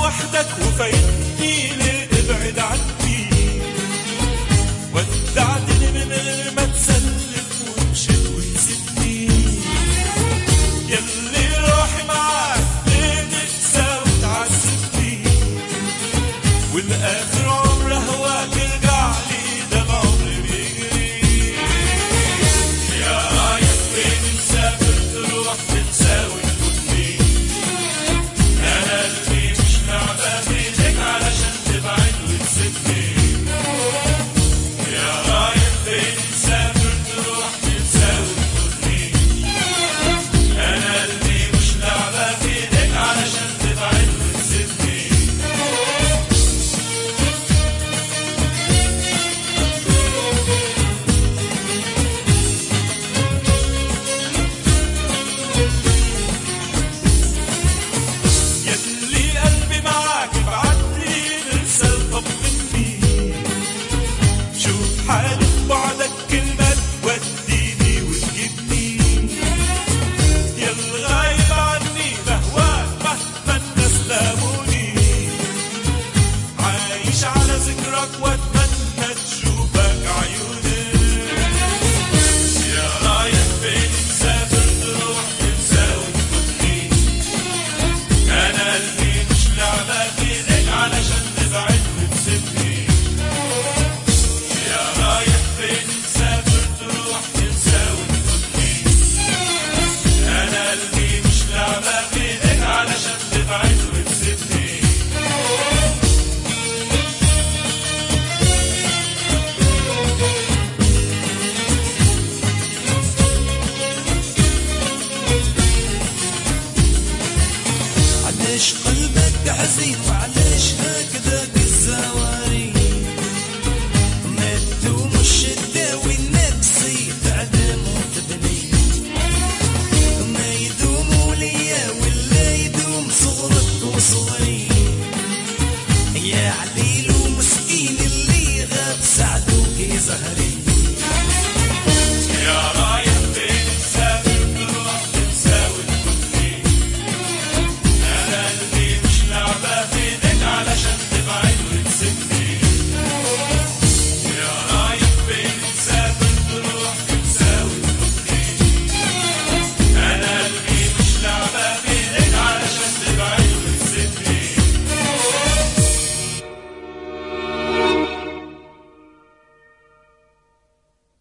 وحدك وفايتني ليه ابعد عني ودعتني من غير ما تسلف ومشيت ونسيتني يلي روحي معاك ليه تنسى وتعذبني والاخر عمر هواك يرجع لي ده العمر بيجري يا رايح فين مسافر تروح تنسى وتفوتني انا قلبي مش لعبه بايدك علشان تبعد وتسيبني يا رايح فين مسافر تروح تنسى وتفوتني انا قلبي مش لعبه بايدك علشان تبعد وتسيبني يلي قلبي معاك ابعتلي رسالة طب مني شوف حالي بعدك كلمة توديني وتجيبني يا الغايب عني بهواك مهما الناس لاموني عايش على ذكرك واتمنى تشوفك عيوني يا رايح فين مسافر تروح تنسى وتفوتني انا قلبي مش لعبه بايدك علشان تبعد وتسيبني يا رايح فين مسافر تروح تنسى وتفوتني انا قلبي مش لعبه بايدك علشان تبعد وتسيبني علاش قلبك حزين وعلاش هكذا الزواري ما تدومش تداوي النفسي تعدم وتبني ما يدوم ليا ولا يدوم صغرك وصغري